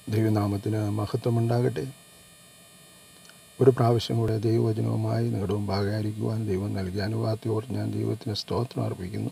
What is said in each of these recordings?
ദൈവനാമത്തിന് മഹത്വമുണ്ടാകട്ടെ ഒരു പ്രാവശ്യം കൂടെ ദൈവവചനവുമായി നിങ്ങളുടെ മുമ്പാകായിരിക്കുവാൻ ദൈവം നൽകിയ അനുവാദത്തോർ ഞാൻ ദൈവത്തിന് സ്തോത്രം അർപ്പിക്കുന്നു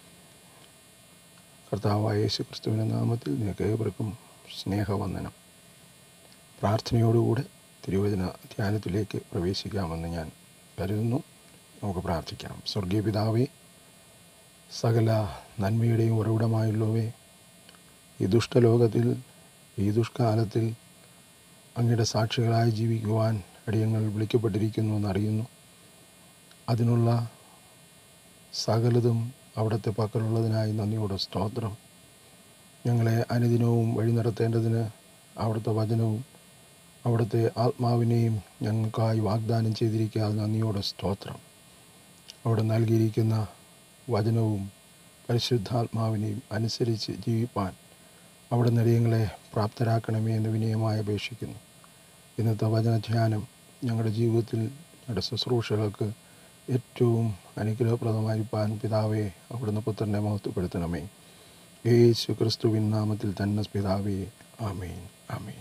കർത്താവായ യേശു ക്രിസ്തുവിൻ്റെ നാമത്തിൽ നിങ്ങൾക്ക് ഏവർക്കും സ്നേഹവന്ദനം പ്രാർത്ഥനയോടുകൂടെ തിരുവചന ധ്യാനത്തിലേക്ക് പ്രവേശിക്കാമെന്ന് ഞാൻ കരുതുന്നു നമുക്ക് പ്രാർത്ഥിക്കാം സ്വർഗീയ പിതാവേ സകല നന്മയുടെയും ഉറവിടമായുള്ളവേ ഈ ദുഷ്ടലോകത്തിൽ ഈ ദുഷ്കാലത്തിൽ അങ്ങയുടെ സാക്ഷികളായി ജീവിക്കുവാൻ അടിയങ്ങൾ വിളിക്കപ്പെട്ടിരിക്കുന്നു എന്നറിയുന്നു അതിനുള്ള സകലതും അവിടുത്തെ പക്കലുള്ളതിനായി നന്ദിയോടെ സ്തോത്രം ഞങ്ങളെ അനുദിനവും വഴി നടത്തേണ്ടതിന് അവിടുത്തെ വചനവും അവിടുത്തെ ആത്മാവിനെയും ഞങ്ങൾക്കായി വാഗ്ദാനം ചെയ്തിരിക്കാതെ നന്ദിയോടെ സ്തോത്രം അവിടെ നൽകിയിരിക്കുന്ന വചനവും പരിശുദ്ധാത്മാവിനെയും അനുസരിച്ച് ജീവിപ്പാൻ അവിടെ നിലയങ്ങളെ പ്രാപ്തരാക്കണമേ എന്ന് വിനയമായി അപേക്ഷിക്കുന്നു ഇന്നത്തെ വചനധ്യാനം ഞങ്ങളുടെ ജീവിതത്തിൽ ഞങ്ങളുടെ ശുശ്രൂഷകൾക്ക് ഏറ്റവും അനുഗ്രഹപ്രദമായിരിക്കാൻ പിതാവെ അവിടുന്ന് പുത്രനെ മഹത്വപ്പെടുത്തണമേ യേശു ക്രിസ്തുവിൻ നാമത്തിൽ തന്നെ പിതാവേ ആമേൻ ആമേൻ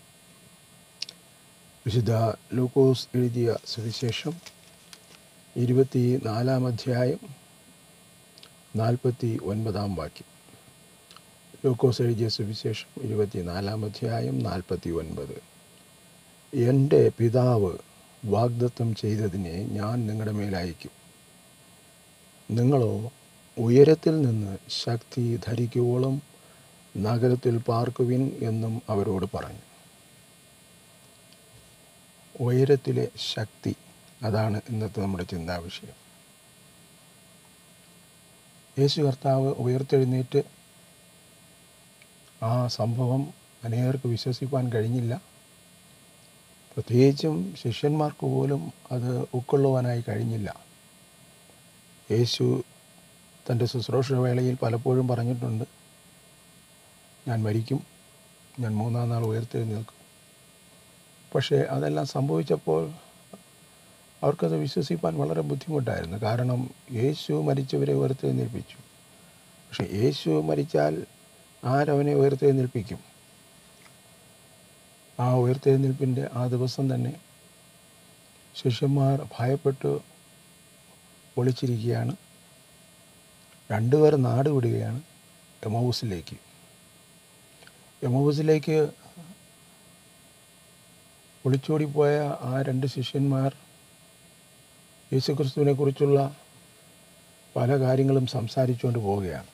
വിശുദ്ധ ലൂക്കോസ് എഴുതിയ സുവിശേഷം ഇരുപത്തി നാലാം അധ്യായം നാൽപ്പത്തി ഒൻപതാം വാക്യം ലൂക്കോസ് എഴുതിയ സുവിശേഷം ഇരുപത്തി നാലാം അധ്യായം നാൽപ്പത്തി ഒൻപത് എൻ്റെ പിതാവ് വാഗ്ദത്തം ചെയ്തതിനെ ഞാൻ നിങ്ങളുടെ മേലയക്കും നിങ്ങളോ ഉയരത്തിൽ നിന്ന് ശക്തി ധരിക്കുവോളം നഗരത്തിൽ പാർക്കുവിൻ എന്നും അവരോട് പറഞ്ഞു ഉയരത്തിലെ ശക്തി അതാണ് ഇന്നത്തെ നമ്മുടെ ചിന്താവിഷയം യേശു കർത്താവ് ഉയർത്തെഴുന്നേറ്റ് ആ സംഭവം അനേകർക്ക് വിശ്വസിപ്പാൻ കഴിഞ്ഞില്ല പ്രത്യേകിച്ചും ശിഷ്യന്മാർക്ക് പോലും അത് ഉൾക്കൊള്ളുവാനായി കഴിഞ്ഞില്ല യേശു തൻ്റെ ശുശ്രൂഷ വേളയിൽ പലപ്പോഴും പറഞ്ഞിട്ടുണ്ട് ഞാൻ മരിക്കും ഞാൻ മൂന്നാം നാൾ ഉയർത്തെഴുന്നേൽക്കും പക്ഷേ അതെല്ലാം സംഭവിച്ചപ്പോൾ അവർക്കത് വിശ്വസിപ്പാൻ വളരെ ബുദ്ധിമുട്ടായിരുന്നു കാരണം യേശു മരിച്ചവരെ ഉയർത്തെഴുന്നേൽപ്പിച്ചു പക്ഷേ യേശു മരിച്ചാൽ ആരവനെ ഉയർത്തെഴുന്നേൽപ്പിക്കും ആ ഉയർത്തെഴുന്നേൽപ്പിൻ്റെ ആ ദിവസം തന്നെ ശിഷ്യന്മാർ ഭയപ്പെട്ട് ഒളിച്ചിരിക്കുകയാണ് രണ്ടുപേർ നാട് വിടുകയാണ് എമൗസിലേക്ക് എമൗസിലേക്ക് ഒളിച്ചോടിപ്പോയ ആ രണ്ട് ശിഷ്യന്മാർ യേശുക്രിസ്തുവിനെ കുറിച്ചുള്ള പല കാര്യങ്ങളും സംസാരിച്ചുകൊണ്ട് പോവുകയാണ്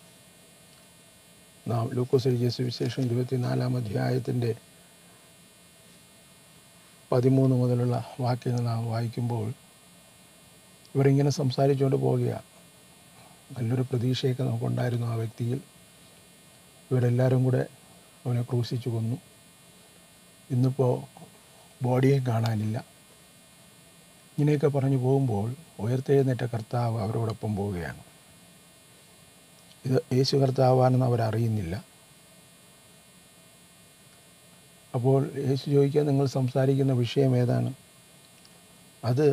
നാം ലൂക്കോസ് എഴുതിയ സുവിശേഷം ഇരുപത്തിനാലാം അധ്യായത്തിൻ്റെ പതിമൂന്ന് മുതലുള്ള വാക്യങ്ങൾ നാം വായിക്കുമ്പോൾ ഇവരിങ്ങനെ സംസാരിച്ചുകൊണ്ട് പോവുകയാണ് നല്ലൊരു പ്രതീക്ഷയൊക്കെ നമുക്കുണ്ടായിരുന്നു ആ വ്യക്തിയിൽ ഇവരെല്ലാവരും കൂടെ അവനെ ക്രൂശിച്ചു കൊന്നു ഇന്നിപ്പോൾ ബോഡിയെ കാണാനില്ല ഇങ്ങനെയൊക്കെ പറഞ്ഞു പോകുമ്പോൾ ഉയർത്തെഴുന്നേറ്റ കർത്താവ് അവരോടൊപ്പം പോവുകയാണ് ഇത് യേശു കർത്താവാണെന്ന് അവരറിയുന്നില്ല അപ്പോൾ യേശു ചോദിക്കുക നിങ്ങൾ സംസാരിക്കുന്ന വിഷയം ഏതാണ് അത്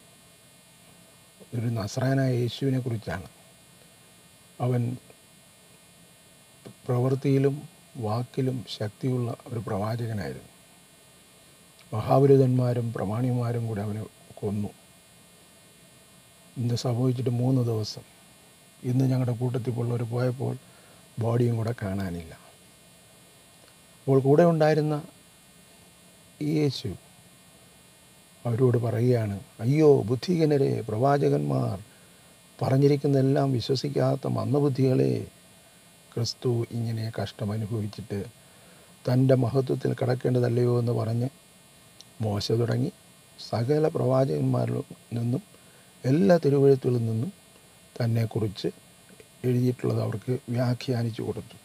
ഒരു നസ്രാനായ യേശുവിനെ കുറിച്ചാണ് അവൻ പ്രവൃത്തിയിലും വാക്കിലും ശക്തിയുള്ള ഒരു പ്രവാചകനായിരുന്നു മഹാപുരുതന്മാരും പ്രമാണിമാരും കൂടെ അവനെ കൊന്നു ഇന്ന് സംഭവിച്ചിട്ട് മൂന്ന് ദിവസം ഇന്ന് ഞങ്ങളുടെ കൂട്ടത്തിൽ ഉള്ളവർ പോയപ്പോൾ ബോഡിയും കൂടെ കാണാനില്ല അപ്പോൾ കൂടെ ഉണ്ടായിരുന്ന ഈ യേശു അവരോട് പറയുകയാണ് അയ്യോ ബുദ്ധിഹീനരെ പ്രവാചകന്മാർ പറഞ്ഞിരിക്കുന്നതെല്ലാം വിശ്വസിക്കാത്ത മന്ദബുദ്ധികളെ ക്രിസ്തു ഇങ്ങനെ കഷ്ടം അനുഭവിച്ചിട്ട് തൻ്റെ മഹത്വത്തിൽ കിടക്കേണ്ടതല്ലയോ എന്ന് പറഞ്ഞ് മോശ തുടങ്ങി സകല പ്രവാചകന്മാരിൽ നിന്നും എല്ലാ തിരുവഴുത്തുകളിൽ നിന്നും തന്നെക്കുറിച്ച് എഴുതിയിട്ടുള്ളത് അവർക്ക് വ്യാഖ്യാനിച്ചു കൊടുത്തു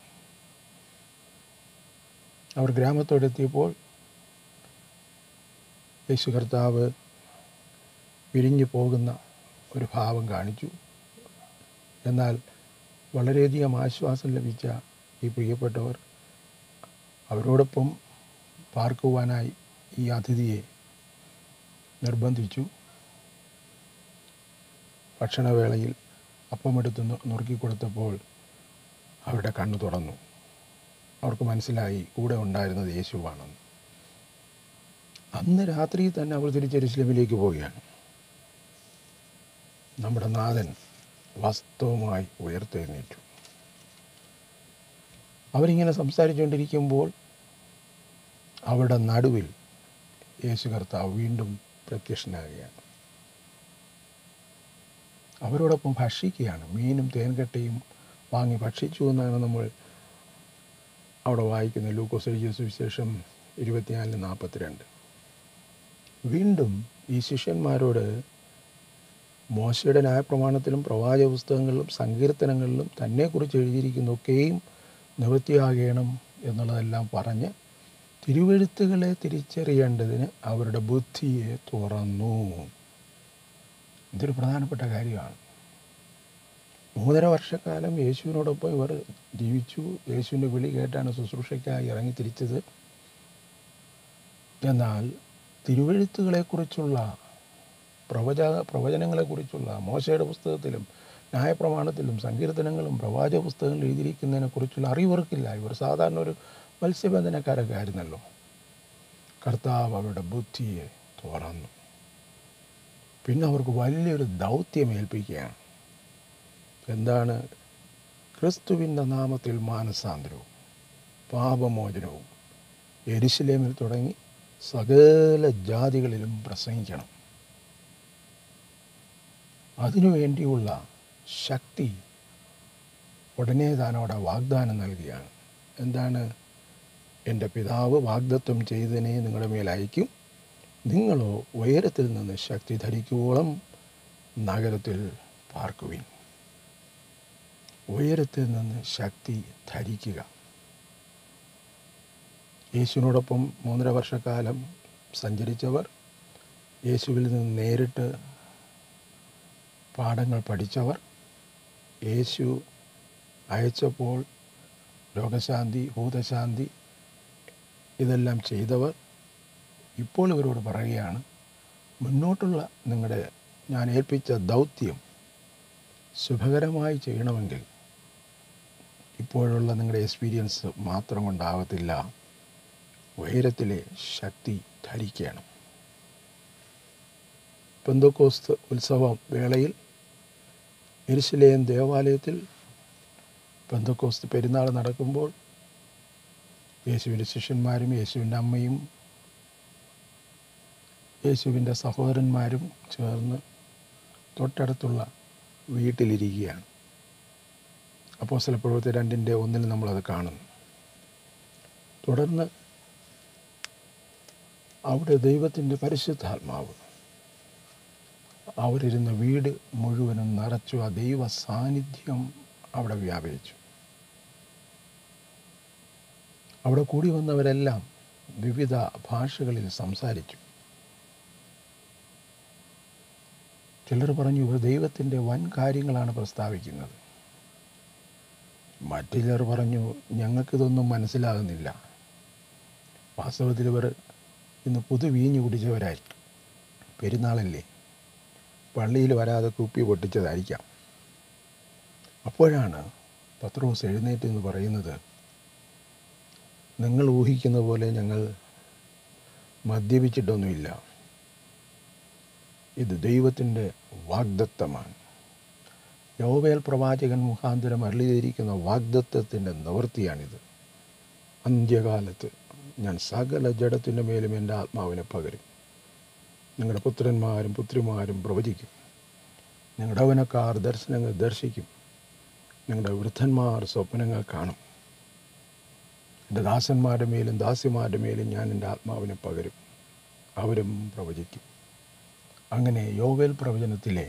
അവർ ഗ്രാമത്തോടെത്തിയപ്പോൾ യേശു കർത്താവ് പിരിഞ്ഞു പോകുന്ന ഒരു ഭാവം കാണിച്ചു എന്നാൽ വളരെയധികം ആശ്വാസം ലഭിച്ച ഈ പ്രിയപ്പെട്ടവർ അവരോടൊപ്പം പാർക്കുവാനായി ഈ അതിഥിയെ നിർബന്ധിച്ചു ഭക്ഷണവേളയിൽ അപ്പമെടുത്ത് നുറുക്കി കൊടുത്തപ്പോൾ അവരുടെ കണ്ണു തുറന്നു അവർക്ക് മനസ്സിലായി കൂടെ ഉണ്ടായിരുന്നത് യേശുവാണെന്ന് അന്ന് രാത്രി തന്നെ അവർ തിരിച്ചെരുസ്ലമിലേക്ക് പോവുകയാണ് നമ്മുടെ നാഥൻ വാസ്തവമായി ഉയർത്തെഴുന്നേറ്റു അവരിങ്ങനെ സംസാരിച്ചുകൊണ്ടിരിക്കുമ്പോൾ അവരുടെ നടുവിൽ യേശു കർത്താവ് വീണ്ടും പ്രത്യക്ഷനാകുകയാണ് അവരോടൊപ്പം ഭക്ഷിക്കുകയാണ് മീനും തേൻകട്ടയും വാങ്ങി ഭക്ഷിച്ചു എന്നാണ് നമ്മൾ അവിടെ വായിക്കുന്നത് ലൂക്കോസ് എഴുതിയ സുവിശേഷം ഇരുപത്തിനാലിന് നാൽപ്പത്തിരണ്ട് വീണ്ടും ഈ ശിഷ്യന്മാരോട് മോശയുടെ ന്യായപ്രമാണത്തിലും പ്രവാചക പുസ്തകങ്ങളിലും സങ്കീർത്തനങ്ങളിലും തന്നെക്കുറിച്ച് എഴുതിയിരിക്കുന്നതൊക്കെയും നിവൃത്തിയാകണം എന്നുള്ളതെല്ലാം പറഞ്ഞ് തിരുവെഴുത്തുകളെ തിരിച്ചറിയേണ്ടതിന് അവരുടെ ബുദ്ധിയെ തുറന്നു ഇതൊരു പ്രധാനപ്പെട്ട കാര്യമാണ് മൂന്നര വർഷക്കാലം യേശുവിനോടൊപ്പം ഇവർ ജീവിച്ചു യേശുവിൻ്റെ വിളി കേട്ടാണ് ശുശ്രൂഷയ്ക്കായി ഇറങ്ങി തിരിച്ചത് എന്നാൽ തിരുവെഴുത്തുകളെക്കുറിച്ചുള്ള പ്രവച പ്രവചനങ്ങളെക്കുറിച്ചുള്ള മോശയുടെ പുസ്തകത്തിലും ന്യായപ്രമാണത്തിലും സങ്കീർത്തനങ്ങളും പ്രവാചക പുസ്തകങ്ങളിൽ എഴുതിയിരിക്കുന്നതിനെക്കുറിച്ചുള്ള അറിവർക്കില്ല ഇവർ സാധാരണ ഒരു മത്സ്യബന്ധനക്കാരൊക്കെ ആയിരുന്നല്ലോ കർത്താവ് അവരുടെ ബുദ്ധിയെ തുറന്നു പിന്നെ അവർക്ക് വലിയൊരു ദൗത്യം ഏൽപ്പിക്കുകയാണ് എന്താണ് ക്രിസ്തുവിൻ്റെ നാമത്തിൽ മാനസാന്തരവും പാപമോചനവും എരിശിലേമിൽ തുടങ്ങി സകല ജാതികളിലും പ്രസംഗിക്കണം അതിനുവേണ്ടിയുള്ള ശക്തി ഉടനെ താനോടെ വാഗ്ദാനം നൽകുകയാണ് എന്താണ് എൻ്റെ പിതാവ് വാഗ്ദത്വം ചെയ്തതിനെ നിങ്ങളുടെ മേൽ അയക്കും നിങ്ങളോ ഉയരത്തിൽ നിന്ന് ശക്തി ധരിക്കുവോളം നഗരത്തിൽ പാർക്കുവിൻ ഉയരത്തിൽ നിന്ന് ശക്തി ധരിക്കുക യേശുവിനോടൊപ്പം മൂന്നര വർഷക്കാലം സഞ്ചരിച്ചവർ യേശുവിൽ നിന്ന് നേരിട്ട് പാഠങ്ങൾ പഠിച്ചവർ യേശു അയച്ചപ്പോൾ രോഗശാന്തി ഭൂതശാന്തി ഇതെല്ലാം ചെയ്തവർ ഇപ്പോൾ ഇവരോട് പറയുകയാണ് മുന്നോട്ടുള്ള നിങ്ങളുടെ ഞാൻ ഏൽപ്പിച്ച ദൗത്യം ശുഭകരമായി ചെയ്യണമെങ്കിൽ ഇപ്പോഴുള്ള നിങ്ങളുടെ എക്സ്പീരിയൻസ് മാത്രം കൊണ്ടാകത്തില്ല ഉയരത്തിലെ ശക്തി ധരിക്കണം പെന്തക്കോസ്ത് ഉത്സവം വേളയിൽ എരിശിലേം ദേവാലയത്തിൽ പെന്തക്കോസ്ത് പെരുന്നാൾ നടക്കുമ്പോൾ യേശുവിൻ്റെ ശിഷ്യന്മാരും യേശുവിൻ്റെ അമ്മയും യേശുവിൻ്റെ സഹോദരന്മാരും ചേർന്ന് തൊട്ടടുത്തുള്ള വീട്ടിലിരിക്കുകയാണ് അപ്പോൾ ചില പ്രവൃത്തി രണ്ടിൻ്റെ ഒന്നിൽ നമ്മളത് കാണുന്നു തുടർന്ന് അവിടെ ദൈവത്തിൻ്റെ പരിശുദ്ധാത്മാവ് അവരിരുന്ന വീട് മുഴുവനും നിറച്ചു ആ ദൈവ സാന്നിധ്യം അവിടെ വ്യാപരിച്ചു അവിടെ കൂടി വന്നവരെല്ലാം വിവിധ ഭാഷകളിൽ സംസാരിച്ചു ചിലർ പറഞ്ഞു ഇവർ ദൈവത്തിൻ്റെ വൻ കാര്യങ്ങളാണ് പ്രസ്താവിക്കുന്നത് മറ്റു ചിലർ പറഞ്ഞു ഞങ്ങൾക്കിതൊന്നും മനസ്സിലാകുന്നില്ല വാസ്തവത്തിൽ ഇവർ ഇന്ന് പുതു വീഞ്ഞു കുടിച്ചവരായി പെരുന്നാളല്ലേ പള്ളിയിൽ വരാതെ കുപ്പി പൊട്ടിച്ചതായിരിക്കാം അപ്പോഴാണ് പത്രോസ് എഴുന്നേറ്റ് എന്ന് പറയുന്നത് നിങ്ങൾ ഊഹിക്കുന്ന പോലെ ഞങ്ങൾ മദ്യപിച്ചിട്ടൊന്നുമില്ല ഇത് ദൈവത്തിൻ്റെ വാഗ്ദത്തമാണ് യോവേൽ പ്രവാചകൻ മുഖാന്തരം അരളിയിരിക്കുന്ന വാഗ്ദത്തത്തിൻ്റെ നിവൃത്തിയാണിത് അന്ത്യകാലത്ത് ഞാൻ സകല ജഡത്തിൻ്റെ മേലും എൻ്റെ ആത്മാവിനെ പകരും നിങ്ങളുടെ പുത്രന്മാരും പുത്രിമാരും പ്രവചിക്കും നിങ്ങളുടെ അവനക്കാർ ദർശനങ്ങൾ ദർശിക്കും നിങ്ങളുടെ വൃദ്ധന്മാർ സ്വപ്നങ്ങൾ കാണും എൻ്റെ ദാസന്മാരുടെ മേലും ദാസിമാരുടെ മേലും ഞാൻ എൻ്റെ ആത്മാവിനെ പകരും അവരും പ്രവചിക്കും അങ്ങനെ യോവേൽ പ്രവചനത്തിലെ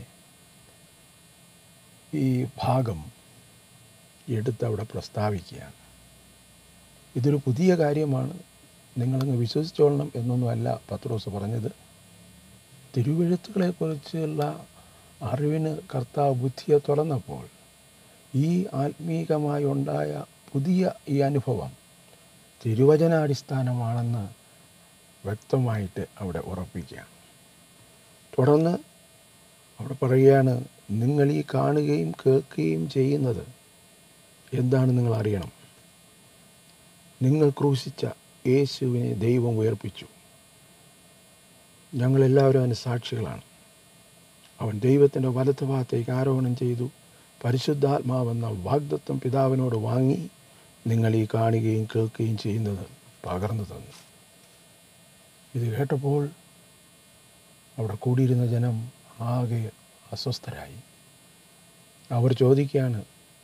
ഈ ഭാഗം എടുത്ത് അവിടെ പ്രസ്താവിക്കുകയാണ് ഇതൊരു പുതിയ കാര്യമാണ് നിങ്ങളങ്ങ് വിശ്വസിച്ചോളണം എന്നൊന്നുമല്ല പത്രോസ് പറഞ്ഞത് തിരുവെഴുത്തുകളെക്കുറിച്ചുള്ള അറിവിന് കർത്താവ് ബുദ്ധിയെ തുറന്നപ്പോൾ ഈ ആത്മീകമായി ഉണ്ടായ പുതിയ ഈ അനുഭവം തിരുവചനാടിസ്ഥാനമാണെന്ന് വ്യക്തമായിട്ട് അവിടെ ഉറപ്പിക്കുകയാണ് തുടർന്ന് അവിടെ പറയുകയാണ് നിങ്ങൾ ഈ കാണുകയും കേൾക്കുകയും ചെയ്യുന്നത് എന്താണ് നിങ്ങൾ അറിയണം നിങ്ങൾ ക്രൂശിച്ച യേശുവിനെ ദൈവം ഉയർപ്പിച്ചു ഞങ്ങളെല്ലാവരും അതിന് സാക്ഷികളാണ് അവൻ ദൈവത്തിൻ്റെ വലത്ത് ഭാഗത്തേക്ക് ആരോഹണം ചെയ്തു പരിശുദ്ധാത്മാവെന്ന വാഗ്ദത്വം പിതാവിനോട് വാങ്ങി നിങ്ങൾ ഈ കാണുകയും കേൾക്കുകയും ചെയ്യുന്നത് പകർന്നു തന്നു ഇത് കേട്ടപ്പോൾ അവിടെ കൂടിയിരുന്ന ജനം ആകെ അസ്വസ്ഥരായി അവർ ചോദിക്കുകയാണ്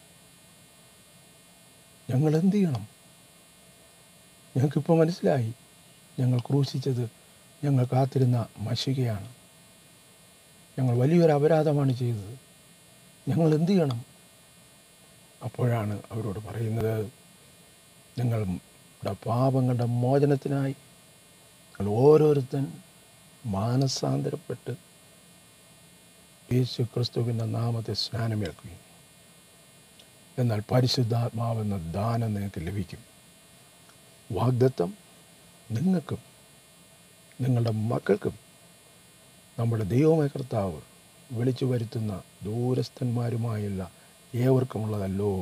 ഞങ്ങൾ എന്ത് ചെയ്യണം ഞങ്ങൾക്കിപ്പോൾ മനസ്സിലായി ഞങ്ങൾ ക്രൂശിച്ചത് ഞങ്ങൾ കാത്തിരുന്ന മഷികയാണ് ഞങ്ങൾ വലിയൊരു അപരാധമാണ് ചെയ്തത് ഞങ്ങൾ എന്ത് ചെയ്യണം അപ്പോഴാണ് അവരോട് പറയുന്നത് നിങ്ങളുടെ പാപങ്ങളുടെ മോചനത്തിനായി നിങ്ങൾ ഓരോരുത്തൻ മാനസാന്തരപ്പെട്ട് യേശു ക്രിസ്തുവിൻ്റെ നാമത്തെ സ്നാനമേൽക്കുകയും എന്നാൽ പരിശുദ്ധാത്മാവെന്ന ദാനം നിങ്ങൾക്ക് ലഭിക്കും വാഗ്ദത്തം നിങ്ങൾക്കും നിങ്ങളുടെ മക്കൾക്കും നമ്മുടെ ദൈവമായ കർത്താവ് വിളിച്ചു വരുത്തുന്ന ദൂരസ്ഥന്മാരുമായുള്ള ഏവർക്കുമുള്ളതല്ലോ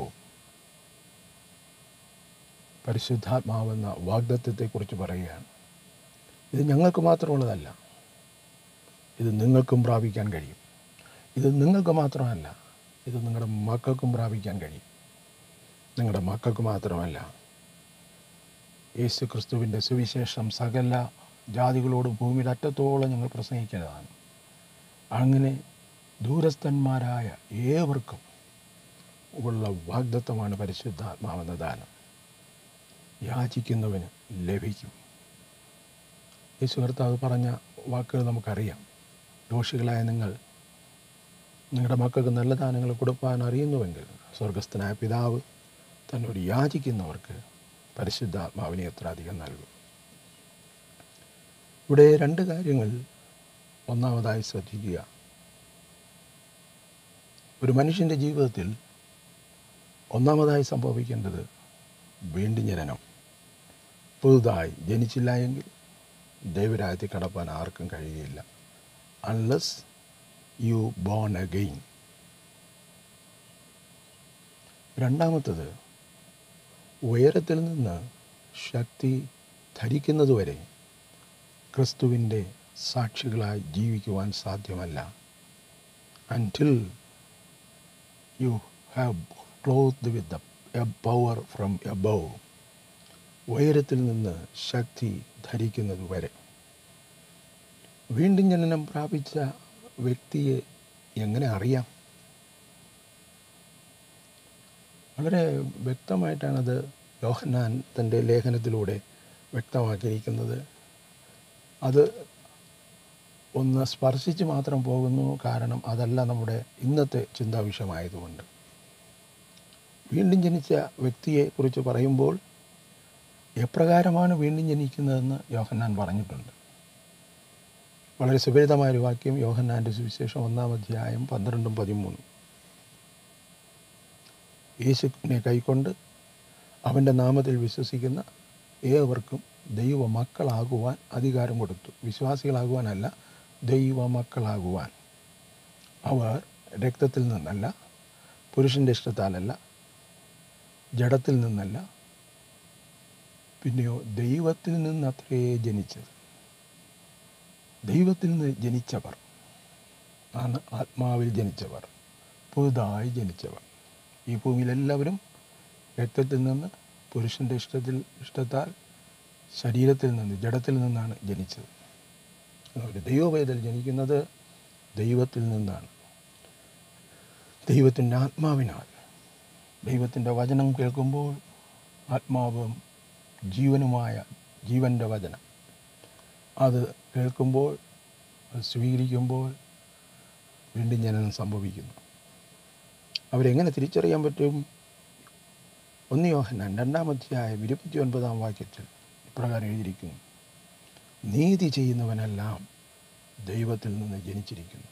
പരിശുദ്ധാത്മാവെന്ന വാഗ്ദത്വത്തെക്കുറിച്ച് പറയുകയാണ് ഇത് ഞങ്ങൾക്ക് മാത്രമുള്ളതല്ല ഇത് നിങ്ങൾക്കും പ്രാപിക്കാൻ കഴിയും ഇത് നിങ്ങൾക്ക് മാത്രമല്ല ഇത് നിങ്ങളുടെ മക്കൾക്കും പ്രാപിക്കാൻ കഴിയും നിങ്ങളുടെ മക്കൾക്ക് മാത്രമല്ല യേശു ക്രിസ്തുവിൻ്റെ സുവിശേഷം സകല ജാതികളോടും ഭൂമിയുടെ അറ്റത്തോളം ഞങ്ങൾ പ്രസംഗിക്കുന്നതാണ് അങ്ങനെ ദൂരസ്ഥന്മാരായ ഏവർക്കും ഉള്ള വാഗ്ദത്വമാണ് പരിശുദ്ധാത്മാവെന്ന ദാനം യാചിക്കുന്നവന് ലഭിക്കും യേശു കർത്താവ് പറഞ്ഞ വാക്കുകൾ നമുക്കറിയാം ദോഷികളായ നിങ്ങൾ നിങ്ങളുടെ മക്കൾക്ക് നല്ല ദാനങ്ങൾ കൊടുക്കാൻ അറിയുന്നുവെങ്കിൽ സ്വർഗസ്ഥനായ പിതാവ് തന്നോട് യാചിക്കുന്നവർക്ക് പരിശുദ്ധാത്മാവിനെ എത്ര അധികം നൽകും ഇവിടെ രണ്ട് കാര്യങ്ങൾ ഒന്നാമതായി ശ്രദ്ധിക്കുക ഒരു മനുഷ്യൻ്റെ ജീവിതത്തിൽ ഒന്നാമതായി സംഭവിക്കേണ്ടത് വീണ്ടും ജനനം പുതുതായി ജനിച്ചില്ല എങ്കിൽ ദൈവരാജ്യത്തിൽ കടപ്പാൻ ആർക്കും കഴിയുകയില്ല അൺലെസ് യു ബോൺ അഗെയിൻ രണ്ടാമത്തത് ഉയരത്തിൽ നിന്ന് ശക്തി ധരിക്കുന്നതുവരെ ക്രിസ്തുവിൻ്റെ സാക്ഷികളായി ജീവിക്കുവാൻ സാധ്യമല്ല until you have clothed with a power from above ഉയരത്തിൽ നിന്ന് ശക്തി ധരിക്കുന്നത് വരെ വീണ്ടും ജനനം പ്രാപിച്ച വ്യക്തിയെ എങ്ങനെ അറിയാം വളരെ വ്യക്തമായിട്ടാണത് യോഹന്നാൻ തൻ്റെ ലേഖനത്തിലൂടെ വ്യക്തമാക്കിയിരിക്കുന്നത് അത് ഒന്ന് സ്പർശിച്ച് മാത്രം പോകുന്നു കാരണം അതല്ല നമ്മുടെ ഇന്നത്തെ ചിന്താ വിഷയമായതുകൊണ്ട് വീണ്ടും ജനിച്ച വ്യക്തിയെക്കുറിച്ച് പറയുമ്പോൾ എപ്രകാരമാണ് വീണ്ടും ജനിക്കുന്നതെന്ന് യോഹന്നാൻ പറഞ്ഞിട്ടുണ്ട് വളരെ സുപരിതമായൊരു വാക്യം യോഹന്നാൻ്റെ സുവിശേഷം ഒന്നാം അധ്യായം പന്ത്രണ്ടും പതിമൂന്നും യേശുവിനെ കൈക്കൊണ്ട് അവൻ്റെ നാമത്തിൽ വിശ്വസിക്കുന്ന ഏവർക്കും ദൈവ മക്കളാകുവാൻ അധികാരം കൊടുത്തു വിശ്വാസികളാകുവാനല്ല ദൈവ മക്കളാകുവാൻ അവർ രക്തത്തിൽ നിന്നല്ല പുരുഷൻ്റെ ഇഷ്ടത്താലല്ല ജഡത്തിൽ നിന്നല്ല പിന്നെയോ ദൈവത്തിൽ നിന്നത്രേ ജനിച്ചത് ദൈവത്തിൽ നിന്ന് ജനിച്ചവർ ആണ് ആത്മാവിൽ ജനിച്ചവർ പുതുതായി ജനിച്ചവർ ഈ ഭൂമിയിൽ എല്ലാവരും രക്തത്തിൽ നിന്ന് പുരുഷൻ്റെ ഇഷ്ടത്തിൽ ഇഷ്ടത്താൽ ശരീരത്തിൽ നിന്ന് ജഡത്തിൽ നിന്നാണ് ജനിച്ചത് ഒരു ദൈവവേദൽ ജനിക്കുന്നത് ദൈവത്തിൽ നിന്നാണ് ദൈവത്തിൻ്റെ ആത്മാവിനാൽ ദൈവത്തിൻ്റെ വചനം കേൾക്കുമ്പോൾ ആത്മാവും ജീവനുമായ ജീവൻ്റെ വചനം അത് കേൾക്കുമ്പോൾ അത് സ്വീകരിക്കുമ്പോൾ വീണ്ടും ജനനം സംഭവിക്കുന്നു അവരെങ്ങനെ തിരിച്ചറിയാൻ പറ്റും ഒന്ന് യോഹന്നാൻ രണ്ടാം അധ്യായം ഇരുപത്തി ഒൻപതാം വാക്യത്തിൽ ഇപ്രകാരം എഴുതിയിരിക്കുന്നു നീതി ചെയ്യുന്നവനെല്ലാം ദൈവത്തിൽ നിന്ന് ജനിച്ചിരിക്കുന്നു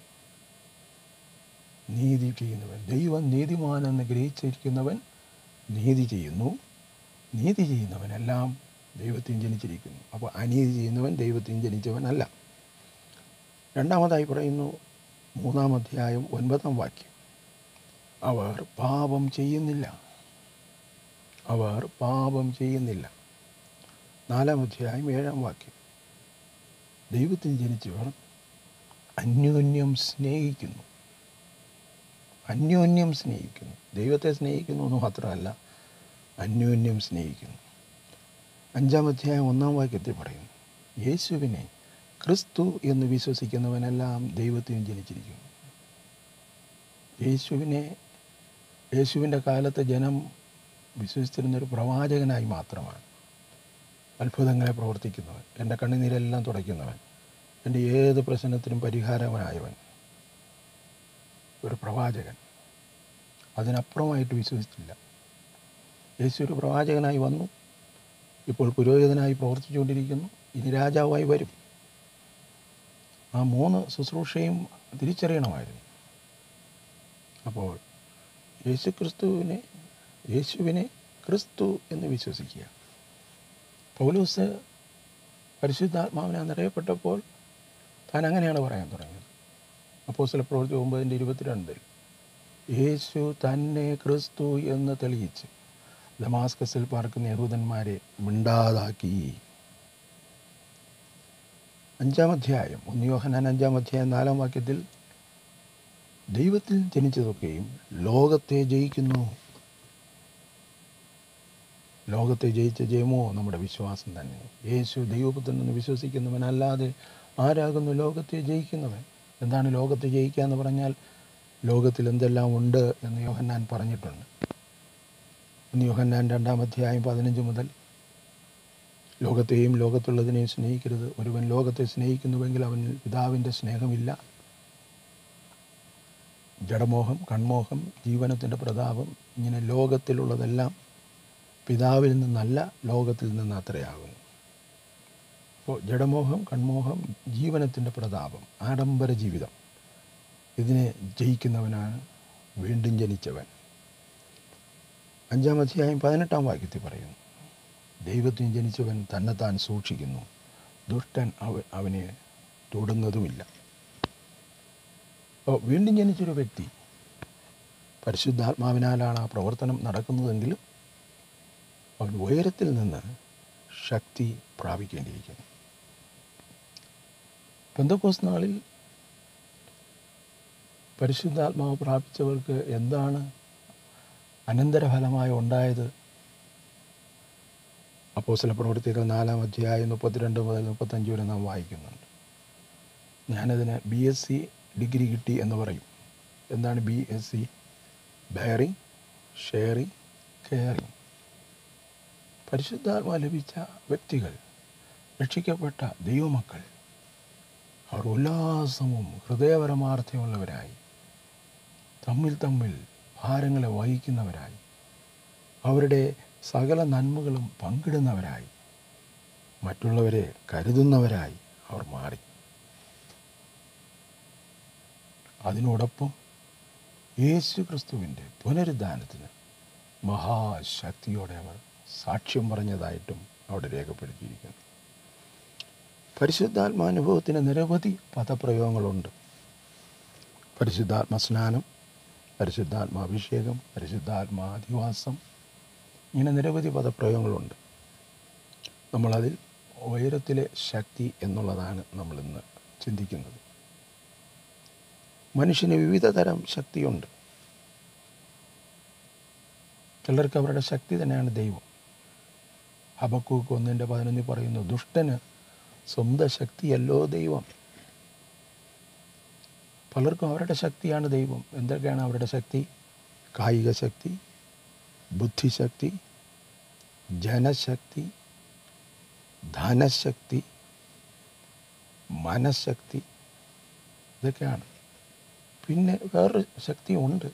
നീതി ചെയ്യുന്നവൻ ദൈവം നീതിമാനെന്ന് ഗ്രഹിച്ചിരിക്കുന്നവൻ നീതി ചെയ്യുന്നു നീതി ചെയ്യുന്നവനെല്ലാം ദൈവത്തിൽ ജനിച്ചിരിക്കുന്നു അപ്പോൾ അനീതി ചെയ്യുന്നവൻ ദൈവത്തിൽ ജനിച്ചവനല്ല രണ്ടാമതായി പറയുന്നു മൂന്നാം അധ്യായം ഒൻപതാം വാക്യം അവർ പാപം ചെയ്യുന്നില്ല അവർ പാപം ചെയ്യുന്നില്ല നാലാം അധ്യായം ഏഴാം വാക്യം ദൈവത്തിൽ ജനിച്ചവർ അന്യോന്യം സ്നേഹിക്കുന്നു അന്യോന്യം സ്നേഹിക്കുന്നു ദൈവത്തെ സ്നേഹിക്കുന്നു എന്ന് മാത്രമല്ല അന്യോന്യം സ്നേഹിക്കുന്നു അഞ്ചാം അധ്യായം ഒന്നാം വാക്യത്തിൽ പറയുന്നു യേശുവിനെ ക്രിസ്തു എന്ന് വിശ്വസിക്കുന്നവനെല്ലാം ദൈവത്തിൽ ജനിച്ചിരിക്കുന്നു യേശുവിനെ യേശുവിൻ്റെ കാലത്ത് ജനം വിശ്വസിച്ചിരുന്നൊരു പ്രവാചകനായി മാത്രമാണ് അത്ഭുതങ്ങളെ പ്രവർത്തിക്കുന്നവൻ എൻ്റെ കണ്ണുനീരെല്ലാം തുടയ്ക്കുന്നവൻ എൻ്റെ ഏത് പ്രശ്നത്തിനും പരിഹാരവനായവൻ ഒരു പ്രവാചകൻ അതിനപ്പുറമായിട്ട് വിശ്വസിച്ചില്ല യേശു ഒരു പ്രവാചകനായി വന്നു ഇപ്പോൾ പുരോഹിതനായി പ്രവർത്തിച്ചുകൊണ്ടിരിക്കുന്നു ഇനി രാജാവായി വരും ആ മൂന്ന് ശുശ്രൂഷയും തിരിച്ചറിയണമായിരുന്നു അപ്പോൾ യേശു ക്രിസ്തുവിനെ യേശുവിനെ ക്രിസ്തു എന്ന് വിശ്വസിക്കുക പൗലൂസ് പരിശുദ്ധാത്മാവിനെ നിറയപ്പെട്ടപ്പോൾ താൻ അങ്ങനെയാണ് പറയാൻ തുടങ്ങിയത് അപ്പോൾ ചില പ്രവൃത്തി ഒമ്പതിൻ്റെ ഇരുപത്തിരണ്ടിൽ യേശു തന്നെ ക്രിസ്തു എന്ന് തെളിയിച്ച് ദമാസ്കസിൽ പാർക്കുന്ന യഹൂദന്മാരെ മിണ്ടാതാക്കി അഞ്ചാം അധ്യായം ഒന്ന് യോഹനാൻ അഞ്ചാം അധ്യായം നാലാം വാക്യത്തിൽ ദൈവത്തിൽ ജനിച്ചതൊക്കെയും ലോകത്തെ ജയിക്കുന്നു ലോകത്തെ ജയിച്ച ജയമോ നമ്മുടെ വിശ്വാസം തന്നെ യേശു ദൈവപുത്രൻ എന്ന് വിശ്വസിക്കുന്നവനല്ലാതെ ആരാകുന്നു ലോകത്തെ ജയിക്കുന്നവൻ എന്താണ് ലോകത്തെ ജയിക്കുക എന്ന് പറഞ്ഞാൽ ലോകത്തിൽ എന്തെല്ലാം ഉണ്ട് എന്ന് യോഹന്നാൻ പറഞ്ഞിട്ടുണ്ട് ഇന്ന് യോഹന്നാൻ രണ്ടാം അധ്യായം പതിനഞ്ച് മുതൽ ലോകത്തെയും ലോകത്തുള്ളതിനെയും സ്നേഹിക്കരുത് ഒരുവൻ ലോകത്തെ സ്നേഹിക്കുന്നുവെങ്കിൽ അവന് പിതാവിൻ്റെ സ്നേഹമില്ല ജഡമോഹം കൺമോഹം ജീവനത്തിൻ്റെ പ്രതാപം ഇങ്ങനെ ലോകത്തിലുള്ളതെല്ലാം പിതാവിൽ നിന്നല്ല ലോകത്തിൽ നിന്ന് അത്രയാകുന്നു അപ്പോൾ ജഡമോഹം കൺമോഹം ജീവനത്തിൻ്റെ പ്രതാപം ആഡംബര ജീവിതം ഇതിനെ ജയിക്കുന്നവനാണ് വീണ്ടും ജനിച്ചവൻ അഞ്ചാം അധ്യായം പതിനെട്ടാം വാക്യത്തിൽ പറയുന്നു ദൈവത്തിന് ജനിച്ചവൻ തന്നെത്താൻ സൂക്ഷിക്കുന്നു ദുഷ്ടൻ അവ അവനെ തൊടുന്നതുമില്ല അപ്പോൾ വീണ്ടും ജനിച്ചൊരു വ്യക്തി പരിശുദ്ധാത്മാവിനാലാണ് ആ പ്രവർത്തനം നടക്കുന്നതെങ്കിലും അവൻ ഉയരത്തിൽ നിന്ന് ശക്തി പ്രാപിക്കേണ്ടിയിരിക്കുന്നു പെന്തക്കോസ് നാളിൽ പരിശുദ്ധാത്മാവ് പ്രാപിച്ചവർക്ക് എന്താണ് അനന്തരഫലമായി ഉണ്ടായത് അപ്പോസ്തല പ്രവൃത്തികൾ നാലാം അധ്യായം മുപ്പത്തിരണ്ട് മുതൽ മുപ്പത്തഞ്ച് വരെ നാം വായിക്കുന്നുണ്ട് ഞാനതിന് ബി എസ് സി ഡിഗ്രി കിട്ടി എന്ന് പറയും എന്താണ് B S C bearing sharing caring പരിശുദ്ധാത്മ ലഭിച്ച വ്യക്തികൾ രക്ഷിക്കപ്പെട്ട ദൈവമക്കൾ അവർ ഉല്ലാസവും ഹൃദയപരമാർത്ഥമുള്ളവരായി തമ്മിൽ തമ്മിൽ ഭാരങ്ങളെ വഹിക്കുന്നവരായി അവരുടെ സകല നന്മകളും പങ്കിടുന്നവരായി മറ്റുള്ളവരെ കരുതുന്നവരായി അവർ മാറി അതിനോടൊപ്പം യേശു ക്രിസ്തുവിൻ്റെ പുനരുദ്ധാനത്തിന് മഹാശക്തിയോടെ അവർ സാക്ഷ്യം പറഞ്ഞതായിട്ടും അവിടെ രേഖപ്പെടുത്തിയിരിക്കുന്നു പരിശുദ്ധാത്മാനുഭവത്തിന് നിരവധി പദപ്രയോഗങ്ങളുണ്ട് പരിശുദ്ധാത്മ സ്നാനം പരിശുദ്ധാത്മാഭിഷേകം പരിശുദ്ധാത്മാധിവാസം ഇങ്ങനെ നിരവധി പദപ്രയോഗങ്ങളുണ്ട് നമ്മളതിൽ ഉയരത്തിലെ ശക്തി എന്നുള്ളതാണ് നമ്മളിന്ന് ചിന്തിക്കുന്നത് മനുഷ്യന് വിവിധ തരം ശക്തിയുണ്ട് ചിലർക്ക് അവരുടെ ശക്തി തന്നെയാണ് ദൈവം ഹബക്കൂക്ക് ഒന്നിൻ്റെ പതിനൊന്നിൽ പറയുന്നു ദുഷ്ടന് സ്വന്തം ശക്തിയല്ലോ ദൈവം പലർക്കും അവരുടെ ശക്തിയാണ് ദൈവം എന്തൊക്കെയാണ് അവരുടെ ശക്തി കായിക ശക്തി ബുദ്ധിശക്തി ജനശക്തി ധനശക്തി മനഃശക്തി ഇതൊക്കെയാണ് പിന്നെ വേറൊരു ശക്തിയുണ്ട്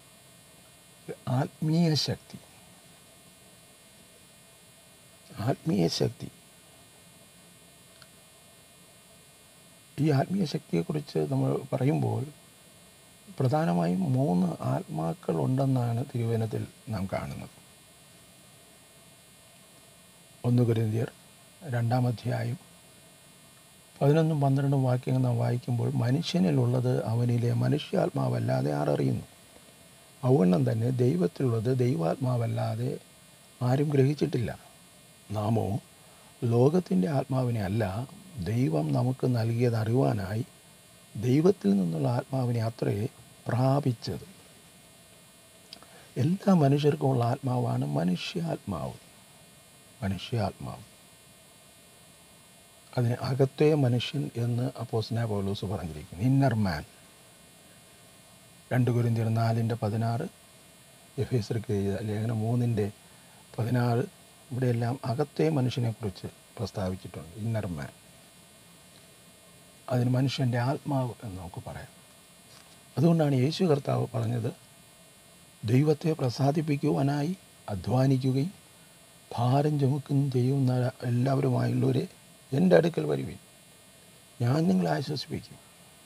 ആത്മീയ ശക്തി ആത്മീയ ശക്തി ഈ ആത്മീയ ശക്തിയെക്കുറിച്ച് നമ്മൾ പറയുമ്പോൾ പ്രധാനമായും മൂന്ന് ആത്മാക്കൾ ഉണ്ടെന്നാണ് തിരുവനത്തിൽ നാം കാണുന്നത് ഒന്ന് കുരിന്തിയർ രണ്ടാം അധ്യായം പതിനൊന്നും പന്ത്രണ്ടും വാക്യങ്ങൾ നാം വായിക്കുമ്പോൾ മനുഷ്യനിലുള്ളത് അവനിലെ മനുഷ്യാത്മാവല്ലാതെ ആരറിയുന്നു ഔവണ്ണം തന്നെ ദൈവത്തിലുള്ളത് ദൈവാത്മാവല്ലാതെ ആരും ഗ്രഹിച്ചിട്ടില്ല നാമോ ലോകത്തിൻ്റെ ആത്മാവിനെ അല്ല ദൈവം നമുക്ക് നൽകിയത് അറിവാനായി ദൈവത്തിൽ നിന്നുള്ള ആത്മാവിനെ അത്രേ പ്രാപിച്ചത് എല്ലാ മനുഷ്യർക്കും ഉള്ള ആത്മാവാണ് മനുഷ്യാത്മാവ് മനുഷ്യാത്മാവ് അതിന് അകത്തെ മനുഷ്യൻ എന്ന് അപ്പോസ്ന പൗലോസ് പറഞ്ഞിരിക്കുന്നു ഇന്നർ മാൻ രണ്ട് കുരിന്തിയർ നാലിൻ്റെ പതിനാറ് എഫ് എസ്ർക്ക് എഴുതിയ ലേഖനം മൂന്നിൻ്റെ പതിനാറ് ഇവിടെയെല്ലാം അകത്തെ മനുഷ്യനെക്കുറിച്ച് പ്രസ്താവിച്ചിട്ടുണ്ട് ഇന്നർ മാൻ അതിന് മനുഷ്യൻ്റെ ആത്മാവ് എന്ന് നമുക്ക് പറയാം അതുകൊണ്ടാണ് യേശു കർത്താവ് പറഞ്ഞത് ദൈവത്തെ പ്രസാദിപ്പിക്കുവാനായി അധ്വാനിക്കുകയും ഭാരം ചുമക്കുകയും ചെയ്യുന്ന എല്ലാവരുമായുള്ളവരെ എൻ്റെ അടുക്കൽ വരുവിൻ ഞാൻ നിങ്ങളെ ആശ്വസിപ്പിക്കും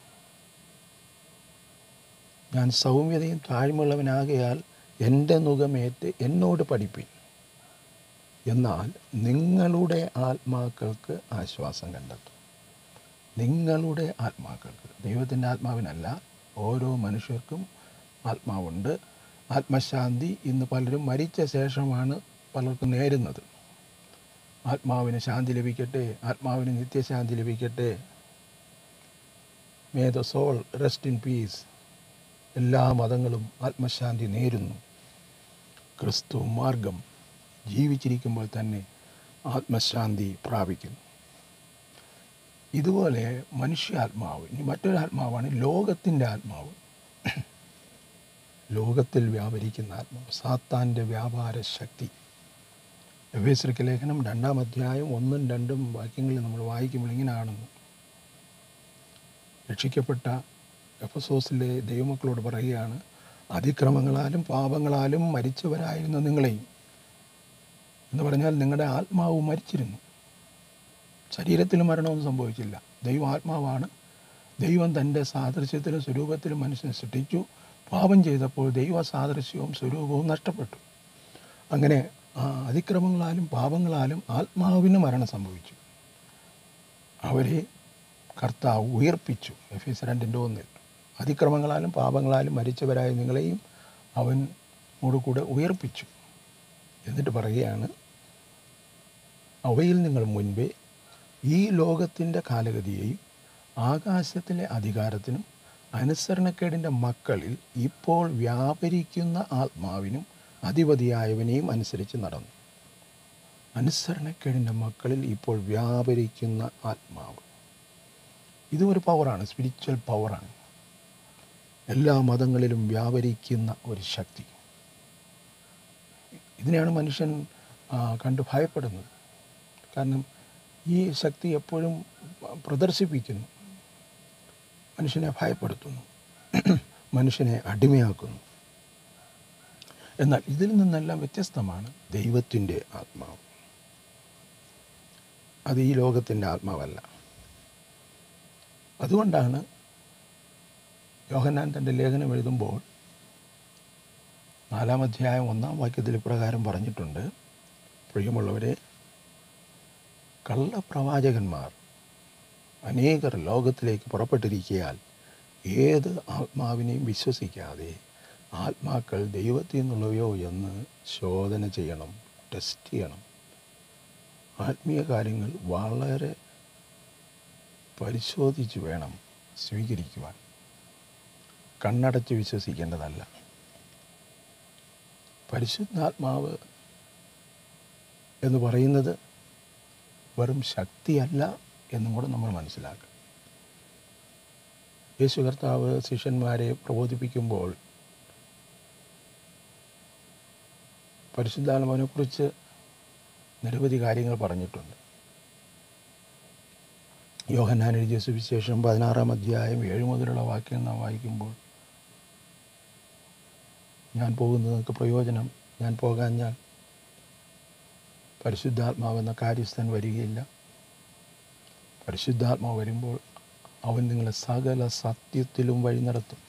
ഞാൻ സൗമ്യതയും താഴ്മയുള്ളവനാകയാൽ എൻ്റെ മുഖമേറ്റ് എന്നോട് പഠിപ്പിൻ എന്നാൽ നിങ്ങളുടെ ആത്മാക്കൾക്ക് ആശ്വാസം കണ്ടെത്തും നിങ്ങളുടെ ആത്മാക്കൾക്ക് ദൈവത്തിൻ്റെ ആത്മാവിനല്ല ഓരോ മനുഷ്യർക്കും ആത്മാവുണ്ട് ആത്മശാന്തി ഇന്ന് പലരും മരിച്ച ശേഷമാണ് പലർക്കും നേരുന്നത് ആത്മാവിന് ശാന്തി ലഭിക്കട്ടെ ആത്മാവിന് നിത്യശാന്തി ലഭിക്കട്ടെ may the soul rest in peace എല്ലാ മതങ്ങളും ആത്മശാന്തി നേരുന്നു ക്രിസ്തു മാർഗം ജീവിച്ചിരിക്കുമ്പോൾ തന്നെ ആത്മശാന്തി പ്രാപിക്കുന്നു ഇതുപോലെ മനുഷ്യാത്മാവ് ഇനി മറ്റൊരു ആത്മാവാണ് ലോകത്തിൻ്റെ ആത്മാവ് ലോകത്തിൽ വ്യാപരിക്കുന്ന ആത്മാവ് സാത്താൻ്റെ വ്യാപാര ശക്തി എഫേസ്രിക്ക് ലേഖനം രണ്ടാം അധ്യായം ഒന്നും രണ്ടും വാക്യങ്ങളിൽ നമ്മൾ വായിക്കുമ്പോൾ ഇങ്ങനെ കാണുന്നു രക്ഷിക്കപ്പെട്ട എഫസോസിലെ ദൈവമക്കളോട് പറയുകയാണ് അതിക്രമങ്ങളാലും പാപങ്ങളാലും മരിച്ചവരായിരുന്ന നിങ്ങളെയും എന്ന് പറഞ്ഞാൽ നിങ്ങളുടെ ആത്മാവ് മരിച്ചിരുന്നു ശരീരത്തിൽ മരണമൊന്നും സംഭവിച്ചില്ല ദൈവം ആത്മാവാണ് ദൈവം തൻ്റെ സാദൃശ്യത്തിലും സ്വരൂപത്തിലും മനുഷ്യനെ സൃഷ്ടിച്ചു പാപം ചെയ്തപ്പോൾ ദൈവ സാദൃശ്യവും സ്വരൂപവും നഷ്ടപ്പെട്ടു അങ്ങനെ ആ അതിക്രമങ്ങളാലും പാപങ്ങളാലും ആത്മാവിന് മരണം സംഭവിച്ചു അവരെ കർത്താവ് ഉയർപ്പിച്ചു എഫ് എസ് രണ്ടിൻ്റെ ഒന്നിൽ അതിക്രമങ്ങളാലും പാപങ്ങളാലും മരിച്ചവരായ നിങ്ങളെയും അവൻ കൂടെ ഉയർപ്പിച്ചു എന്നിട്ട് പറയുകയാണ് അവയിൽ നിങ്ങൾ മുൻപേ ഈ ലോകത്തിൻ്റെ കാലഗതിയെയും ആകാശത്തിലെ അധികാരത്തിനും അനുസരണക്കേടിൻ്റെ മക്കളിൽ ഇപ്പോൾ വ്യാപരിക്കുന്ന ആത്മാവിനും അധിപതിയായവനെയും അനുസരിച്ച് നടന്നു അനുസരണക്കേടിൻ്റെ മക്കളിൽ ഇപ്പോൾ വ്യാപരിക്കുന്ന ആത്മാവ് ഇതും ഒരു പവറാണ് സ്പിരിച്വൽ പവറാണ് എല്ലാ മതങ്ങളിലും വ്യാപരിക്കുന്ന ഒരു ശക്തി ഇതിനെയാണ് മനുഷ്യൻ ആ, കണ്ട് ഭയപ്പെടുന്നത് കാരണം ഈ ശക്തി എപ്പോഴും പ്രദർശിപ്പിക്കുന്നു മനുഷ്യനെ ഭയപ്പെടുത്തുന്നു മനുഷ്യനെ അടിമയാക്കുന്നു എന്നാൽ ഇതിൽ നിന്നെല്ലാം വ്യത്യസ്തമാണ് ദൈവത്തിൻ്റെ ആത്മാവ് അത് ഈ ലോകത്തിൻ്റെ ആത്മാവല്ല അതുകൊണ്ടാണ് യോഹന്നാൻ തൻ്റെ ലേഖനം എഴുതുമ്പോൾ നാലാം അധ്യായം ഒന്നാം വാക്യത്തിൽ ഇപ്രകാരം പറഞ്ഞിട്ടുണ്ട് പ്രിയമുള്ളവരെ കള്ളപ്രവാചകന്മാർ അനേകർ ലോകത്തിലേക്ക് പുറപ്പെട്ടിരിക്കയാൽ ഏത് ആത്മാവിനെയും വിശ്വസിക്കാതെ ആത്മാക്കൾ ദൈവത്തിൽ നിന്നുള്ളവയോ എന്ന് ശോധന ചെയ്യണം ടെസ്റ്റ് ചെയ്യണം ആത്മീയ കാര്യങ്ങൾ വളരെ പരിശോധിച്ച് വേണം സ്വീകരിക്കുവാൻ കണ്ണടച്ച് വിശ്വസിക്കേണ്ടതല്ല പരിശുദ്ധാത്മാവ് എന്ന് പറയുന്നത് വെറും ശക്തിയല്ല എന്നും കൂടെ നമ്മൾ മനസ്സിലാക്കുക യേശു കർത്താവ് ശിഷ്യന്മാരെ പ്രബോധിപ്പിക്കുമ്പോൾ പരിശുദ്ധാത്മാവിനെക്കുറിച്ച് നിരവധി കാര്യങ്ങൾ പറഞ്ഞിട്ടുണ്ട് യോഹന്നാൻ എഴുതിയ സുവിശേഷം പതിനാറാം അധ്യായം ഏഴ് മുതലുള്ള വാക്യം നാം വായിക്കുമ്പോൾ ഞാൻ പോകുന്നത് നിങ്ങൾക്ക് പ്രയോജനം ഞാൻ പോകാഞ്ഞാൽ പരിശുദ്ധാത്മാവെന്ന കാര്യസ്ഥൻ വരികയില്ല പരിശുദ്ധാത്മാവ് വരുമ്പോൾ അവൻ നിങ്ങളെ സകല സത്യത്തിലും വഴി നടത്തും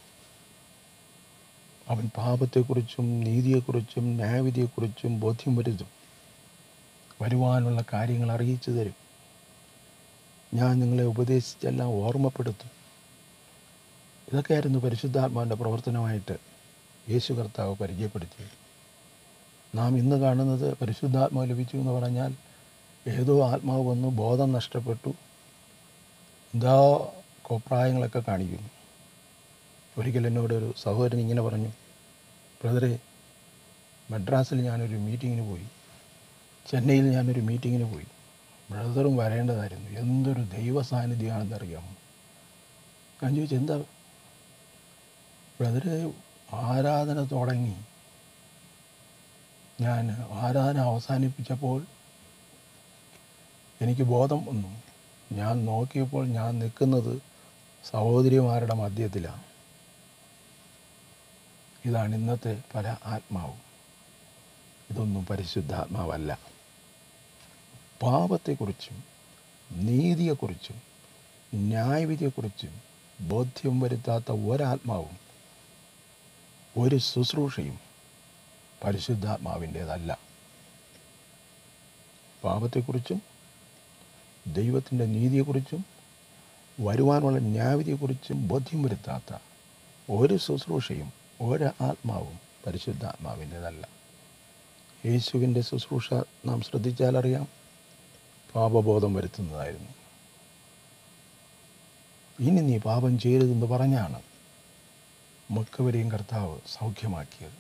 അവൻ പാപത്തെക്കുറിച്ചും നീതിയെക്കുറിച്ചും ന്യായവിധിയെക്കുറിച്ചും ബോധ്യം വരുത്തും വരുവാനുള്ള കാര്യങ്ങൾ അറിയിച്ചു തരും ഞാൻ നിങ്ങളെ ഉപദേശിച്ചെല്ലാം ഓർമ്മപ്പെടുത്തും ഇതൊക്കെയായിരുന്നു പരിശുദ്ധാത്മാവിൻ്റെ പ്രവർത്തനമായിട്ട് യേശു കർത്താവ് പരിചയപ്പെടുത്തിയത് നാം ഇന്ന് കാണുന്നത് പരിശുദ്ധാത്മാവ് ലഭിച്ചു എന്ന് പറഞ്ഞാൽ ഏതോ ആത്മാവ് വന്ന് ബോധം നഷ്ടപ്പെട്ടു എന്താ കോപ്രായങ്ങളൊക്കെ കാണിക്കുന്നു ഒരിക്കൽ എന്നോട് ഒരു സഹോദരൻ ഇങ്ങനെ പറഞ്ഞു ബ്രദറെ മദ്രാസിൽ ഞാനൊരു മീറ്റിങ്ങിന് പോയി ചെന്നൈയിൽ ഞാനൊരു മീറ്റിങ്ങിന് പോയി ബ്രദറും വരേണ്ടതായിരുന്നു എന്തൊരു ദൈവ സാന്നിധ്യമാണെന്ന് അറിയാമോ ഞാൻ ചോദിച്ചു എന്താ ബ്രദറെ ആരാധന തുടങ്ങി ഞാൻ ആരാധന അവസാനിപ്പിച്ചപ്പോൾ എനിക്ക് ബോധം വന്നു ഞാൻ നോക്കിയപ്പോൾ ഞാൻ നിൽക്കുന്നത് സഹോദരിമാരുടെ മധ്യത്തിലാണ് ഇതാണ് ഇന്നത്തെ പല ആത്മാവും ഇതൊന്നും പരിശുദ്ധാത്മാവല്ല പാപത്തെക്കുറിച്ചും നീതിയെക്കുറിച്ചും ന്യായവിധിയെക്കുറിച്ചും ബോധ്യം വരുത്താത്ത ഒരാത്മാവും ഒരു ശുശ്രൂഷയും പരിശുദ്ധാത്മാവിൻ്റേതല്ല പാപത്തെക്കുറിച്ചും ദൈവത്തിൻ്റെ നീതിയെക്കുറിച്ചും വരുവാനുള്ള ന്യായവിധിയെക്കുറിച്ചും ബോധ്യം വരുത്താത്ത ഒരു ശുശ്രൂഷയും ഒരു ആത്മാവും പരിശുദ്ധാത്മാവിൻ്റേതല്ല യേശുവിൻ്റെ ശുശ്രൂഷ നാം ശ്രദ്ധിച്ചാലറിയാം പാപബോധം വരുത്തുന്നതായിരുന്നു ഇനി നീ പാപം ചെയ്യരുതെന്ന് പറഞ്ഞാണ് മിക്കവരെയും കർത്താവ് സൗഖ്യമാക്കിയത്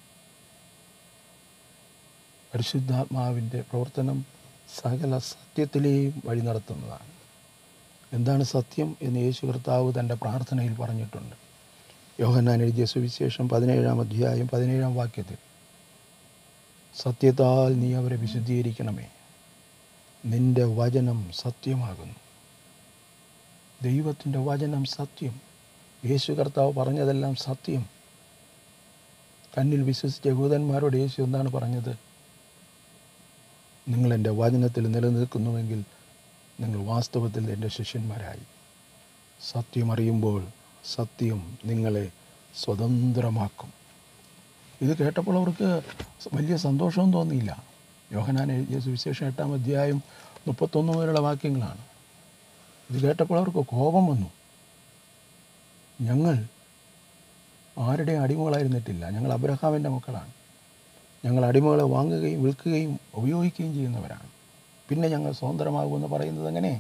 പരിശുദ്ധാത്മാവിൻ്റെ പ്രവർത്തനം സകല സത്യത്തിലെയും വഴി നടത്തുന്നതാണ് എന്താണ് സത്യം എന്ന് യേശു കർത്താവ് തൻ്റെ പ്രാർത്ഥനയിൽ പറഞ്ഞിട്ടുണ്ട് യോഹന്നാൻ എഴുതിയ സുവിശേഷം പതിനേഴാം അധ്യായം പതിനേഴാം വാക്യത്തിൽ സത്യത്താൽ നീ അവരെ വിശുദ്ധീകരിക്കണമേ നിന്റെ വചനം സത്യമാകുന്നു ദൈവത്തിൻ്റെ വചനം സത്യം യേശു കർത്താവ് പറഞ്ഞതെല്ലാം സത്യം തന്നിൽ വിശ്വസിച്ച യഹൂദന്മാരോട് യേശു എന്താണ് പറഞ്ഞത് നിങ്ങൾ എൻ്റെ വചനത്തിൽ നിലനിൽക്കുന്നുവെങ്കിൽ നിങ്ങൾ വാസ്തവത്തിൽ എൻ്റെ ശിഷ്യന്മാരായി സത്യമറിയുമ്പോൾ സത്യം നിങ്ങളെ സ്വതന്ത്രമാക്കും ഇത് കേട്ടപ്പോൾ അവർക്ക് വലിയ സന്തോഷവും തോന്നിയില്ല യോഹനാൻ എഴുതിയ സുവിശേഷം എട്ടാം അധ്യായം മുപ്പത്തൊന്ന് മുതലുള്ള വാക്യങ്ങളാണ് ഇത് കേട്ടപ്പോൾ അവർക്ക് കോപം വന്നു ഞങ്ങൾ ആരുടെയും അടിമകളായിരുന്നിട്ടില്ല ഞങ്ങൾ അബ്രഹാമിൻ്റെ മക്കളാണ് ഞങ്ങൾ അടിമകളെ വാങ്ങുകയും വിൽക്കുകയും ഉപയോഗിക്കുകയും ചെയ്യുന്നവരാണ് പിന്നെ ഞങ്ങൾ സ്വതന്ത്രമാകുമെന്ന് പറയുന്നത് എങ്ങനെ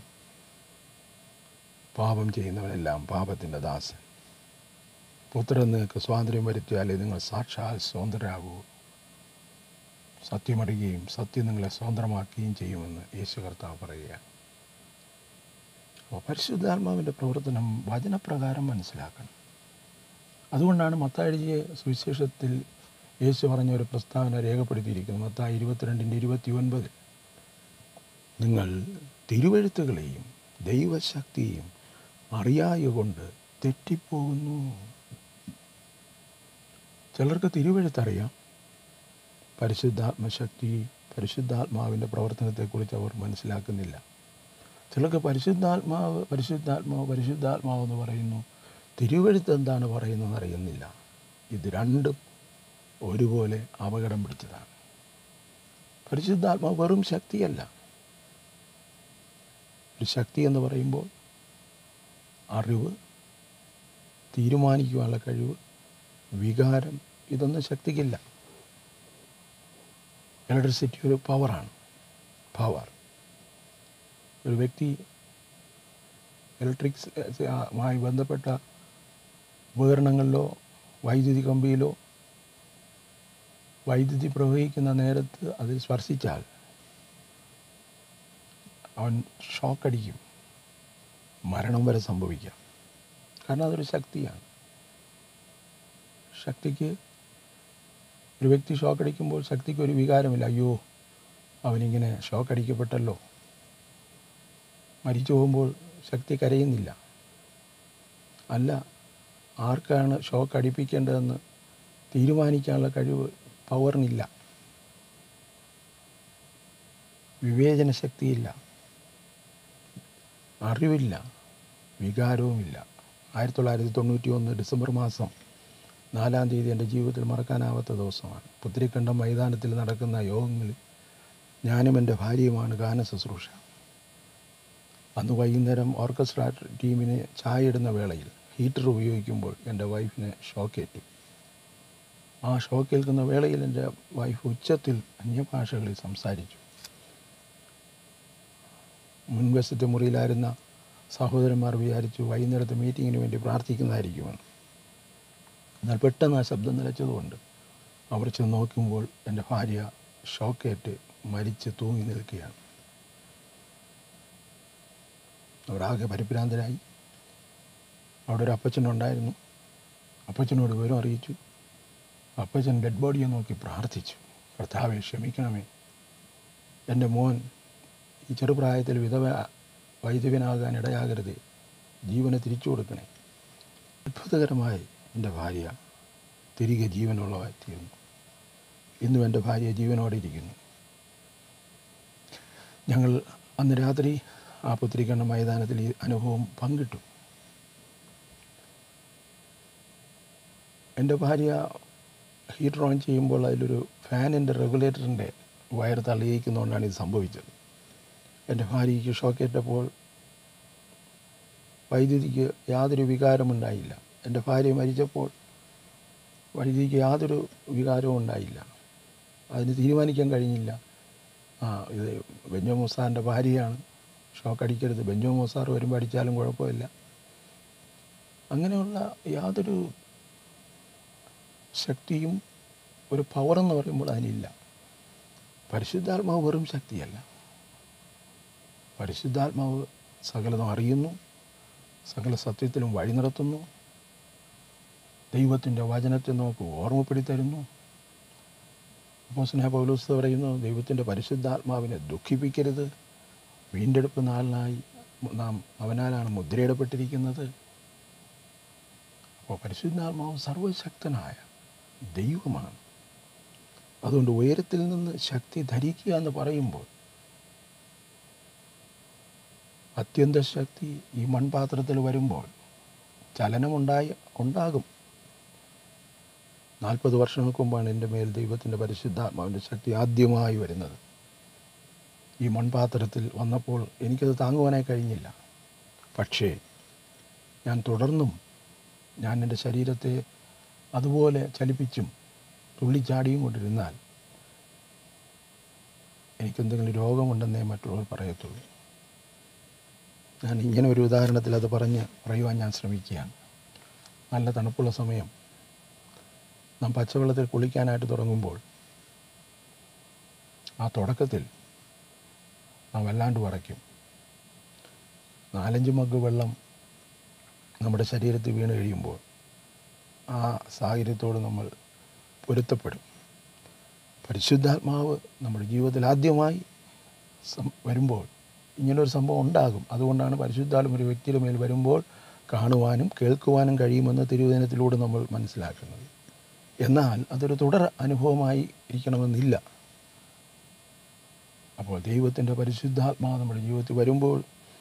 പാപം ചെയ്യുന്നവരെല്ലാം പാപത്തിൻ്റെ ദാസൻ പുത്രൻ നിങ്ങൾക്ക് സ്വാതന്ത്ര്യം വരുത്തിയാലേ നിങ്ങൾ സാക്ഷാൽ സ്വതന്ത്രരാകൂ സത്യമറിയുകയും സത്യം നിങ്ങളെ സ്വതന്ത്രമാക്കുകയും ചെയ്യുമെന്ന് യേശു കർത്താവ് പറയുകയാണ് അപ്പോൾ പരിശുദ്ധാത്മാവിൻ്റെ പ്രവർത്തനം വചനപ്രകാരം മനസ്സിലാക്കണം അതുകൊണ്ടാണ് മത്താഴിയെ സുവിശേഷത്തിൽ യേശു പറഞ്ഞ ഒരു പ്രസ്താവന രേഖപ്പെടുത്തിയിരിക്കുന്നത് മത്തായി ഇരുപത്തിരണ്ടിൻ്റെ ഇരുപത്തി ഒൻപതിൽ നിങ്ങൾ തിരുവഴുത്തുകളെയും ദൈവശക്തിയെയും അറിയായ കൊണ്ട് തെറ്റിപ്പോകുന്നു ചിലർക്ക് തിരുവഴുത്തറിയാം പരിശുദ്ധാത്മശക്തി പരിശുദ്ധാത്മാവിൻ്റെ പ്രവർത്തനത്തെക്കുറിച്ച് അവർ മനസ്സിലാക്കുന്നില്ല ചിലർക്ക് പരിശുദ്ധാത്മാവ് പരിശുദ്ധാത്മാവ് പരിശുദ്ധാത്മാവ് എന്ന് പറയുന്നു തിരുവഴുത്ത് എന്താണ് പറയുന്നതെന്ന് അറിയുന്നില്ല ഇത് രണ്ടും ഒരുപോലെ അപകടം പിടിച്ചതാണ് പരിശുദ്ധാത്മാവ് വെറും ശക്തിയല്ല ഒരു ശക്തി എന്ന് പറയുമ്പോൾ അറിവ് തീരുമാനിക്കുവാനുള്ള കഴിവ് വികാരം ഇതൊന്നും ശക്തിക്കില്ല ഇലക്ട്രിസിറ്റി ഒരു പവറാണ് പവർ ഒരു വ്യക്തി ഇലക്ട്രിക്സ് മായി ബന്ധപ്പെട്ട ഉപകരണങ്ങളിലോ വൈദ്യുതി കമ്പിയിലോ വൈദ്യുതി പ്രവഹിക്കുന്ന നേരത്ത് അതിൽ സ്പർശിച്ചാൽ അവൻ ഷോക്കടിക്കും മരണം വരെ സംഭവിക്കാം കാരണം അതൊരു ശക്തിയാണ് ശക്തിക്ക് ഒരു വ്യക്തി ഷോക്കടിക്കുമ്പോൾ ശക്തിക്ക് ഒരു വികാരമില്ല അയ്യോ അവനിങ്ങനെ ഷോക്കടിക്കപ്പെട്ടല്ലോ മരിച്ചു പോകുമ്പോൾ ശക്തി കരയുന്നില്ല അല്ല ആർക്കാണ് ഷോക്ക് അടിപ്പിക്കേണ്ടതെന്ന് തീരുമാനിക്കാനുള്ള കഴിവ് പവറിനില്ല വിവേചന ശക്തിയില്ല അറിവില്ല വികാരവുമില്ല ആയിരത്തി തൊള്ളായിരത്തി തൊണ്ണൂറ്റി ഒന്ന് ഡിസംബർ മാസം നാലാം തീയതി എൻ്റെ ജീവിതത്തിൽ മറക്കാനാവാത്ത ദിവസമാണ് പുത്തിരിക്കണ്ടം മൈതാനത്തിൽ നടക്കുന്ന യോഗങ്ങളിൽ ഞാനും എൻ്റെ ഭാര്യയുമാണ് ഗാന ശുശ്രൂഷ അന്ന് വൈകുന്നേരം ഓർക്കസ്ട്ര ടീമിന് ചായ ഇടുന്ന വേളയിൽ ഹീറ്റർ ഉപയോഗിക്കുമ്പോൾ എൻ്റെ വൈഫിന് ഷോക്കേറ്റു ആ ഷോക്കേൽക്കുന്ന വേളയിൽ എൻ്റെ വൈഫ് ഉച്ചത്തിൽ അന്യഭാഷകളിൽ സംസാരിച്ചു മുൻവശത്തെ മുറിയിലായിരുന്ന സഹോദരന്മാർ വിചാരിച്ചു വൈകുന്നേരത്തെ മീറ്റിങ്ങിന് വേണ്ടി പ്രാർത്ഥിക്കുന്നതായിരിക്കുമെന്ന് എന്നാൽ പെട്ടെന്ന് ആ ശബ്ദം നിലച്ചതുകൊണ്ട് അവർ ചെന്ന് നോക്കുമ്പോൾ എൻ്റെ ഭാര്യ ഷോക്കേറ്റ് മരിച്ച് തൂങ്ങി നിൽക്കുകയാണ് അവരാകെ പരിഭ്രാന്തരായി അവിടെ ഒരു അപ്പച്ചനുണ്ടായിരുന്നു അപ്പച്ചനോട് വിവരം അറിയിച്ചു അപ്പച്ചൻ ഡെഡ് ബോഡിയെ നോക്കി പ്രാർത്ഥിച്ചു കർത്താവെ ക്ഷമിക്കണമേ എൻ്റെ മോൻ ഈ ചെറുപ്രായത്തിൽ വിധവ വൈദ്യവനാകാൻ ഇടയാകരുത് ജീവനെ തിരിച്ചു കൊടുക്കണേ അത്ഭുതകരമായി എൻ്റെ ഭാര്യ തിരികെ ജീവനുള്ളതായി തീർന്നു ഇന്നും എൻ്റെ ഭാര്യ ജീവനോടെ ഇരിക്കുന്നു ഞങ്ങൾ അന്ന് രാത്രി ആ പുത്രിക്കണ്ണ മൈതാനത്തിൽ ഈ അനുഭവം പങ്കിട്ടു എൻ്റെ ഭാര്യ ഹീറ്റർ ഓൺ ചെയ്യുമ്പോൾ അതിലൊരു ഫാനിൻ്റെ റെഗുലേറ്ററിൻ്റെ വയർ തള്ളിയിക്കുന്നതുകൊണ്ടാണ് ഇത് സംഭവിച്ചത് എൻ്റെ ഭാര്യയ്ക്ക് ഷോക്കേറ്റപ്പോൾ വൈദ്യുതിക്ക് യാതൊരു വികാരമുണ്ടായില്ല എൻ്റെ ഭാര്യ മരിച്ചപ്പോൾ വൈദ്യുതിക്ക് യാതൊരു വികാരവും ഉണ്ടായില്ല അതിന് തീരുമാനിക്കാൻ കഴിഞ്ഞില്ല ആ ഇത് ബെഞ്ചോ മൂസാറിൻ്റെ ഭാര്യയാണ് ഷോക്ക് അടിക്കരുത് ബെഞ്ചോ മൂസാർ വരുമ്പോൾ അടിച്ചാലും കുഴപ്പമില്ല അങ്ങനെയുള്ള യാതൊരു ശക്തിയും ഒരു പവറെന്ന് പറയുമ്പോൾ അതിനില്ല പരിശുദ്ധാത്മാവ് വെറും ശക്തിയല്ല പരിശുദ്ധാത്മാവ് സകലതും അറിയുന്നു സകല സത്യത്തിലും വഴി നടത്തുന്നു ദൈവത്തിൻ്റെ വചനത്തെ നമുക്ക് ഓർമ്മപ്പെടുത്തരുന്നു അപ്പോൾ സ്നേഹ പൗലൂസ് പറയുന്നു ദൈവത്തിൻ്റെ പരിശുദ്ധാത്മാവിനെ ദുഃഖിപ്പിക്കരുത് വീണ്ടെടുപ്പ് നാളിനായി നാം അവനാലാണ് മുദ്രയിടപ്പെട്ടിരിക്കുന്നത് അപ്പോൾ പരിശുദ്ധാത്മാവ് സർവശക്തനായ ദൈവമാണ് അതുകൊണ്ട് ഉയരത്തിൽ നിന്ന് ശക്തി ധരിക്കുക എന്ന് പറയുമ്പോൾ അത്യന്ത ശക്തി ഈ മൺപാത്രത്തിൽ വരുമ്പോൾ ചലനമുണ്ടായി ഉണ്ടാകും നാൽപ്പത് വർഷങ്ങൾക്ക് മുമ്പാണ് എൻ്റെ മേൽ ദൈവത്തിൻ്റെ പരിശുദ്ധാത്മാവിൻ്റെ ശക്തി ആദ്യമായി വരുന്നത് ഈ മൺപാത്രത്തിൽ വന്നപ്പോൾ എനിക്കത് താങ്ങുവാനായി കഴിഞ്ഞില്ല പക്ഷേ ഞാൻ തുടർന്നും ഞാൻ എൻ്റെ ശരീരത്തെ അതുപോലെ ചലിപ്പിച്ചും തുള്ളിച്ചാടിയും കൊണ്ടിരുന്നാൽ എനിക്കെന്തെങ്കിലും രോഗമുണ്ടെന്നേ മറ്റുള്ളവർ പറയത്തുള്ളൂ ഞാൻ ഇങ്ങനെ ഒരു ഉദാഹരണത്തിൽ അത് പറഞ്ഞ് പറയുവാൻ ഞാൻ ശ്രമിക്കുകയാണ് നല്ല തണുപ്പുള്ള സമയം നാം പച്ചവെള്ളത്തിൽ കുളിക്കാനായിട്ട് തുടങ്ങുമ്പോൾ ആ തുടക്കത്തിൽ നാം വല്ലാണ്ട് വറയ്ക്കും നാലഞ്ച് മഗ് വെള്ളം നമ്മുടെ ശരീരത്തിൽ വീണ് കഴിയുമ്പോൾ ആ സാഹചര്യത്തോട് നമ്മൾ പൊരുത്തപ്പെടും പരിശുദ്ധാത്മാവ് നമ്മുടെ ജീവിതത്തിൽ ആദ്യമായി സം- വരുമ്പോൾ ഇങ്ങനൊരു സംഭവം ഉണ്ടാകും അതുകൊണ്ടാണ് പരിശുദ്ധാത്മ ഒരു വ്യക്തിയുടെ മേൽ വരുമ്പോൾ കാണുവാനും കേൾക്കുവാനും കഴിയുമെന്ന് തിരുവചനത്തിലൂടെ നമ്മൾ മനസ്സിലാക്കുന്നത് എന്നാൽ അതൊരു തുടർ അനുഭവമായി ഇരിക്കണമെന്നില്ല അപ്പോൾ ദൈവത്തിൻ്റെ പരിശുദ്ധാത്മാവ് നമ്മുടെ ജീവിതത്തിൽ വരുമ്പോൾ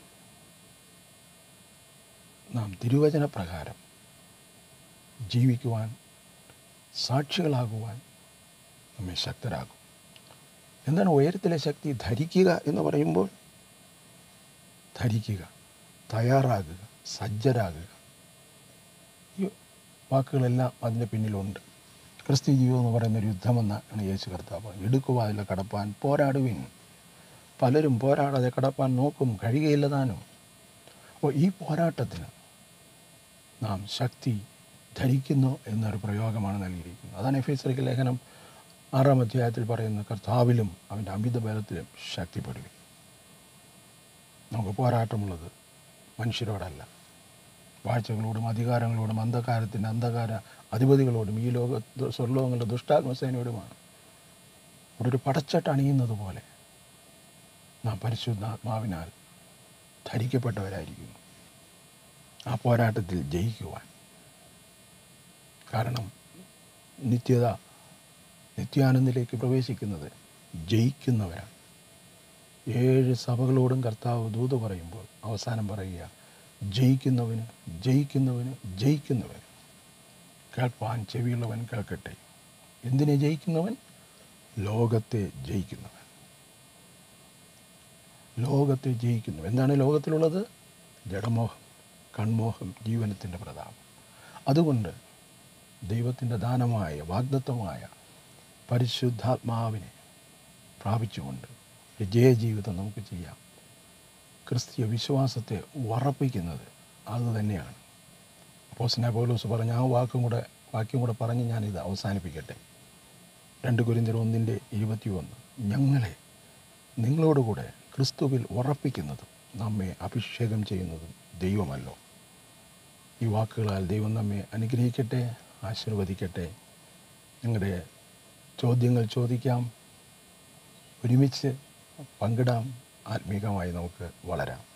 നാം തിരുവചന പ്രകാരം ജീവിക്കുവാൻ സാക്ഷികളാകുവാൻ നമ്മെ ശക്തരാകും എന്താണ് ഉയരത്തിലെ ശക്തി ധരിക്കുക എന്ന് പറയുമ്പോൾ ധരിക്കുക തയ്യാറാകുക സജ്ജരാകുക ഈ വാക്കുകളെല്ലാം അതിൻ്റെ പിന്നിലുണ്ട് ക്രിസ്ത്യ ജീവിതം എന്ന് പറയുന്ന ഒരു യുദ്ധമെന്നാണ് യേശു കർത്താവ് പറഞ്ഞത്. ഇടുക്കുവാതിൽ കടപ്പാൻ പോരാടുവിൻ പലരും പോരാടാതെ കടപ്പാൻ നോക്കും കഴിയുകയില്ല താനും അപ്പോൾ ഈ പോരാട്ടത്തിന് നാം ശക്തി ധരിക്കുന്നു എന്നൊരു പ്രയോഗമാണ് നൽകിയിരിക്കുന്നത് അതാണ് എഫ് എസ് ലേഖനം ആറാം അധ്യായത്തിൽ പറയുന്ന കർത്താവിലും അവൻ്റെ അമിത ബലത്തിലും ശക്തിപ്പെടുവി നമുക്ക് പോരാട്ടമുള്ളത് മനുഷ്യരോടല്ല വാഴ്ചകളോടും അധികാരങ്ങളോടും അന്ധകാരത്തിൻ്റെ അന്ധകാര അധിപതികളോടും ഈ ലോക ദു- സ്വർലോകങ്ങളുടെ ദുഷ്ടാത്മസേനയോടുമാണ് അവിടെ ഒരു പടച്ചട്ട് അണിയുന്നത് പോലെ നാം പരിശുദ്ധാത്മാവിനാൽ ധരിക്കപ്പെട്ടവരായിരിക്കുന്നു ആ പോരാട്ടത്തിൽ ജയിക്കുവാൻ കാരണം നിത്യത നിത്യാനന്ദിലേക്ക് പ്രവേശിക്കുന്നത് ജയിക്കുന്നവരാണ് ഏഴ് സഭകളോടും കർത്താവ് ദൂത് പറയുമ്പോൾ അവസാനം പറയുക ജയിക്കുന്നവന് ജയിക്കുന്നവന് ജയിക്കുന്നവന് കേൾപ്പാൻ ചെവിയുള്ളവൻ കേൾക്കട്ടെ എന്തിനെ ജയിക്കുന്നവൻ ലോകത്തെ ജയിക്കുന്നവൻ ലോകത്തെ ജയിക്കുന്നു എന്താണ് ലോകത്തിലുള്ളത് ജഡമോഹം കൺമോഹം ജീവനത്തിൻ്റെ പ്രതാപം അതുകൊണ്ട് ദൈവത്തിൻ്റെ ദാനമായ വാഗ്ദത്വമായ പരിശുദ്ധാത്മാവിനെ പ്രാപിച്ചുകൊണ്ട് ഒരു ജയജീവിതം നമുക്ക് ചെയ്യാം ക്രിസ്തീയ വിശ്വാസത്തെ ഉറപ്പിക്കുന്നത് അത് തന്നെയാണ് അപ്പോസ്തലനായ പൗലോസ് പറഞ്ഞ ആ വാക്കും കൂടെ വാക്യം കൂടെ പറഞ്ഞ് ഞാനിത് അവസാനിപ്പിക്കട്ടെ രണ്ട് കുരിന്തർ ഒന്നിൻ്റെ ഇരുപത്തിയൊന്ന് ഞങ്ങളെ നിങ്ങളോടുകൂടെ ക്രിസ്തുവിൽ ഉറപ്പിക്കുന്നതും നമ്മെ അഭിഷേകം ചെയ്യുന്നതും ദൈവമല്ലോ ഈ വാക്കുകളാൽ ദൈവം നമ്മെ അനുഗ്രഹിക്കട്ടെ ആശീർവദിക്കട്ടെ നിങ്ങളുടെ ചോദ്യങ്ങൾ ചോദിക്കാം ഒരുമിച്ച് പങ്കിടാം ആത്മീകമായി നമുക്ക് വളരാം